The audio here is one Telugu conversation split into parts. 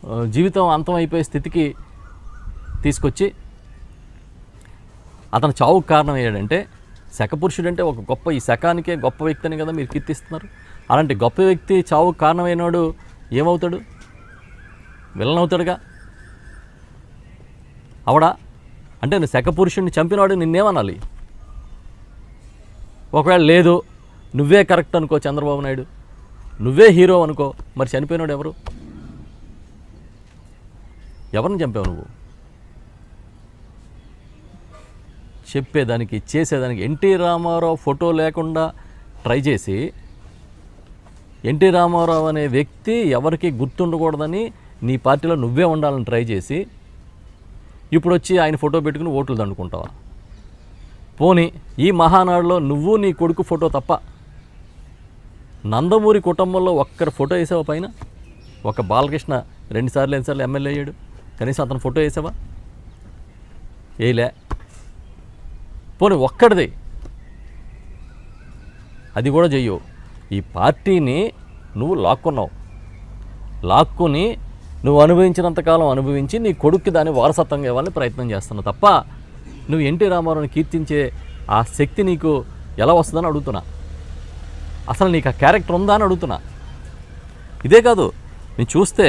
ఆ, జీవితం అంతం అయిపోయే స్థితికి తీసుకొచ్చి అతను చావుకు కారణం ఏంటంటే శకపురుషుడు అంటే ఒక గొప్ప ఈ శకానికే గొప్ప వ్యక్తి అని కదా మీరు కీర్తిస్తున్నారు అలాంటి గొప్ప వ్యక్తి చావుకు కారణమైనవాడు ఏమవుతాడు విలన్ అవుతాడుగా అవడా అంటే నువ్వు శకపురుషుడిని చంపినవాడు నిన్నేమనాలి ఒకవేళ లేదు నువ్వే కరెక్ట్ అనుకో చంద్రబాబు నాయుడు నువ్వే హీరో అనుకో మరి చనిపోయినాడు ఎవరు ఎవరిని చంపావు నువ్వు చెప్పేదానికి చేసేదానికి ఎన్టీ రామారావు ఫోటో లేకుండా ట్రై చేసి ఎన్టీ రామారావు అనే వ్యక్తి ఎవరికి గుర్తుండకూడదని నీ పార్టీలో నువ్వే ఉండాలని ట్రై చేసి ఇప్పుడు వచ్చి ఆయన ఫోటో పెట్టుకుని ఓట్లు దండుకుంటావా పోనీ ఈ మహానాడులో నువ్వు నీ కొడుకు ఫోటో తప్ప నందమూరి కుటుంబంలో ఒక్కరి ఫోటో వేసావా పైన ఒక బాలకృష్ణ రెండుసార్లు ఎన్నిసార్లు ఎమ్మెల్యే అయ్యాడు కనీసం అతను ఫోటో వేసావా వేయలే పోనీ ఒక్కడిది అది కూడా చెయ్యవు ఈ పార్టీని నువ్వు లాక్కున్నావు లాక్కుని నువ్వు అనుభవించినంతకాలం అనుభవించి నీ కొడుక్కి దాన్ని వారసత్వంగా ఇవ్వాలని ప్రయత్నం చేస్తున్నావు తప్ప నువ్వు ఎన్టీ రామారావుని కీర్తించే ఆ శక్తి నీకు ఎలా వస్తుందని అడుగుతున్నా అసలు నీకు ఆ క్యారెక్టర్ ఉందా అని అడుగుతున్నా ఇదే కాదు నేను చూస్తే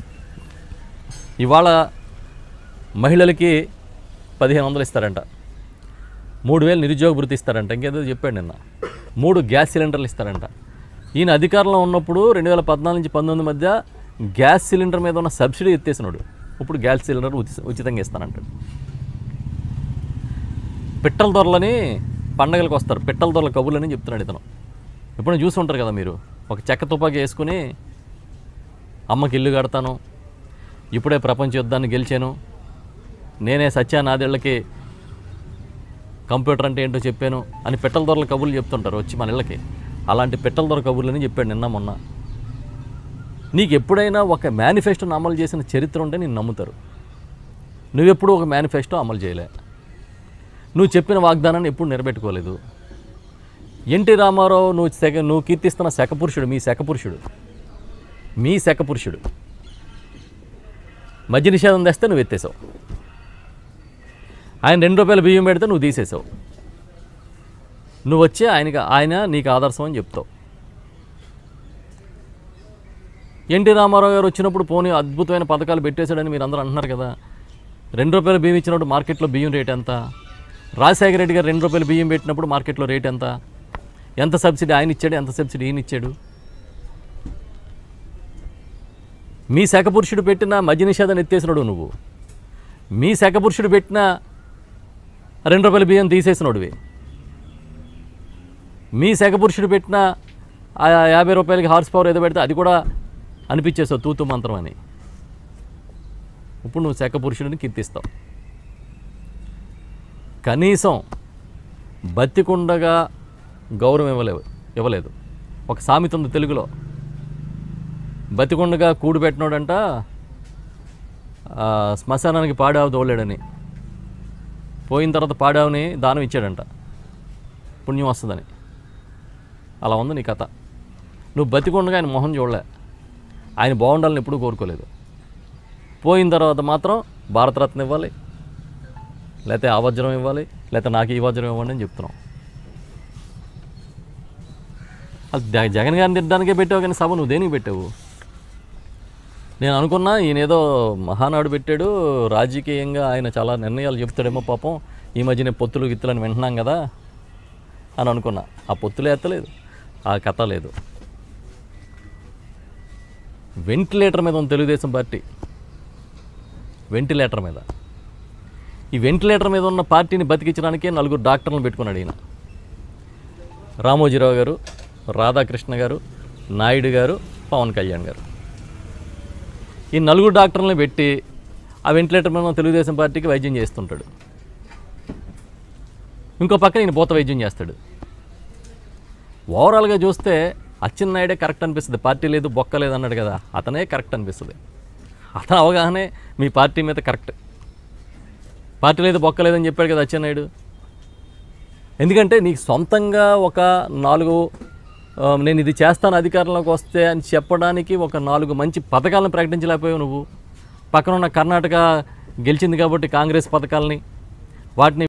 ఇవాళ మహిళలకి పదిహేను వందలు ఇస్తారంట మూడు వేలు నిరుద్యోగ భృతి ఇస్తారంట ఇంకేదో చెప్పాడు నిన్న మూడు గ్యాస్ సిలిండర్లు ఇస్తారంట ఈయన అధికారంలో ఉన్నప్పుడు రెండు వేల పద్నాలుగు నుంచి పంతొమ్మిది మధ్య గ్యాస్ సిలిండర్ మీద ఉన్న సబ్సిడీ ఎత్తేసినాడు ఇప్పుడు గ్యాస్ సిలిండర్ ఉచి- ఉచితంగా ఇస్తానంటాడు పిట్టల దొరలని పండగలకు వస్తారు పిట్టల దొరల కబుర్లని చెప్తున్నాడు ఇతను ఎప్పుడైనా చూసి ఉంటారు కదా మీరు ఒక చెక్క తుపాకీ వేసుకుని అమ్మకి ఇల్లు కడతాను ఇప్పుడే ప్రపంచ యుద్ధాన్ని గెలిచాను నేనే సత్యా నాదేళ్లకి కంప్యూటర్ అంటే ఏంటో చెప్పాను అని పెట్టల దొరల కబుర్లు చెప్తుంటారు వచ్చి మన ఇళ్ళకి అలాంటి పెట్టల దొర కబుర్లని చెప్పాడు నిన్న మొన్న నీకు ఎప్పుడైనా ఒక మేనిఫెస్టోని అమలు చేసిన చరిత్ర ఉంటే నేను నమ్ముతారు నువ్వెప్పుడు ఒక మేనిఫెస్టో అమలు చేయలే నువ్వు చెప్పిన వాగ్దానాన్ని ఎప్పుడు నిలబెట్టుకోలేదు ఎన్టీ రామారావు నువ్వు శక నువ్వు కీర్తిస్తున్న శకపురుషుడు మీ శకపురుషుడు మీ శకపురుషుడు మద్య నిషేధం తెస్తే నువ్వు ఎత్తేసావు ఆయన రెండు రూపాయల బియ్యం పెడితే నువ్వు తీసేసావు నువ్వు వచ్చి ఆయనకి ఆయన నీకు ఆదర్శం అని చెప్తావు ఎన్టీ రామారావు గారు వచ్చినప్పుడు పోనీ అద్భుతమైన పథకాలు పెట్టేశాడని మీరు అందరూ అంటున్నారు కదా రెండు రూపాయల బియ్యం ఇచ్చినప్పుడు మార్కెట్లో బియ్యం రేట్ ఎంత రాజశేఖర రెడ్డి గారు రెండు రూపాయల బియ్యం పెట్టినప్పుడు మార్కెట్లో రేట్ ఎంత ఎంత సబ్సిడీ ఆయన ఇచ్చాడు ఎంత సబ్సిడీ ఈయన ఇచ్చాడు మీ శాఖపురుషుడు పెట్టిన మద్య నిషేధాన్ని ఎత్తేసినాడు నువ్వు మీ శాఖపురుషుడు పెట్టిన రెండు రూపాయల బియ్యం తీసేసినోడివి మీ శాఖపురుషుడు పెట్టిన ఆ యాభై రూపాయలకి హార్స్ పవర్ ఏదో పెడితే అది కూడా అనిపించేసావు తూతు మంత్రం అని ఇప్పుడు నువ్వు శాఖపురుషుడిని కీర్తిస్తావు కనీసం బతికుండగా గౌరవం ఇవ్వలేవు ఇవ్వలేదు ఒక సామెత ఉంది తెలుగులో బతికుండగా కూడు పెట్టినోడంట ఆ, శ్మశానానికి పాడావు తోలేడని పోయిన తర్వాత పాడావుని దానం ఇచ్చాడంట పుణ్యం వస్తుందని అలా ఉంది నీ కథ నువ్వు బతికుండగా ఆయన మొహం చూడలే ఆయన బాగుండాలని ఎప్పుడూ కోరుకోలేదు పోయిన తర్వాత మాత్రం భారతరత్న ఇవ్వాలి లేకపోతే ఆ వజ్రం ఇవ్వాలి లేకపోతే నాకు ఈ వజ్రం ఇవ్వండి అని చెప్తున్నాం అది జ- జగన్ గారిని తిట్టడానికే పెట్టావు కానీ సభ నువ్వు దేనికి పెట్టావు నేను అనుకున్నా ఈయన ఏదో మహానాడు పెట్టాడు రాజకీయంగా ఆయన చాలా నిర్ణయాలు చెప్తాడేమో పాపం ఈ మధ్యనే పొత్తులు గిత్తులని వింటున్నాం కదా అని అనుకున్నా ఆ పొత్తులు ఎత్తలేదు ఆ కథ లేదు వెంటిలేటర్ మీద ఉంది తెలుగుదేశం పార్టీ వెంటిలేటర్ మీద ఈ వెంటిలేటర్ మీద ఉన్న పార్టీని బతికించడానికే నలుగురు డాక్టర్లను పెట్టుకున్నాడు ఈయన రామోజీరావు గారు రాధాకృష్ణ గారు నాయుడు గారు పవన్ కళ్యాణ్ గారు ఈ నలుగురు డాక్టర్లను పెట్టి ఆ వెంటిలేటర్ మీద ఉన్న తెలుగుదేశం పార్టీకి వైద్యం చేస్తుంటాడు ఇంకో పక్కన ఈయన పూత వైద్యం చేస్తాడు ఓవరాల్గా చూస్తే అచ్చెన్నాయుడే కరెక్ట్ అనిపిస్తుంది పార్టీ లేదు బొక్క లేదు అన్నాడు కదా అతనే కరెక్ట్ అనిపిస్తుంది అతని అవగాహనే మీ పార్టీ మీద కరెక్ట్ పార్టీ లేదు బొక్క లేదని చెప్పాడు కదా అచ్చెన్నాయుడు ఎందుకంటే నీకు సొంతంగా ఒక నాలుగు ఆ, నేను ఇది చేస్తాను అధికారంలోకి వస్తే అని చెప్పడానికి ఒక నాలుగు మంచి పథకాలను ప్రకటించలేకపోయావు నువ్వు పక్కన ఉన్న కర్ణాటక గెలిచింది కాబట్టి కాంగ్రెస్ పథకాలని వాటిని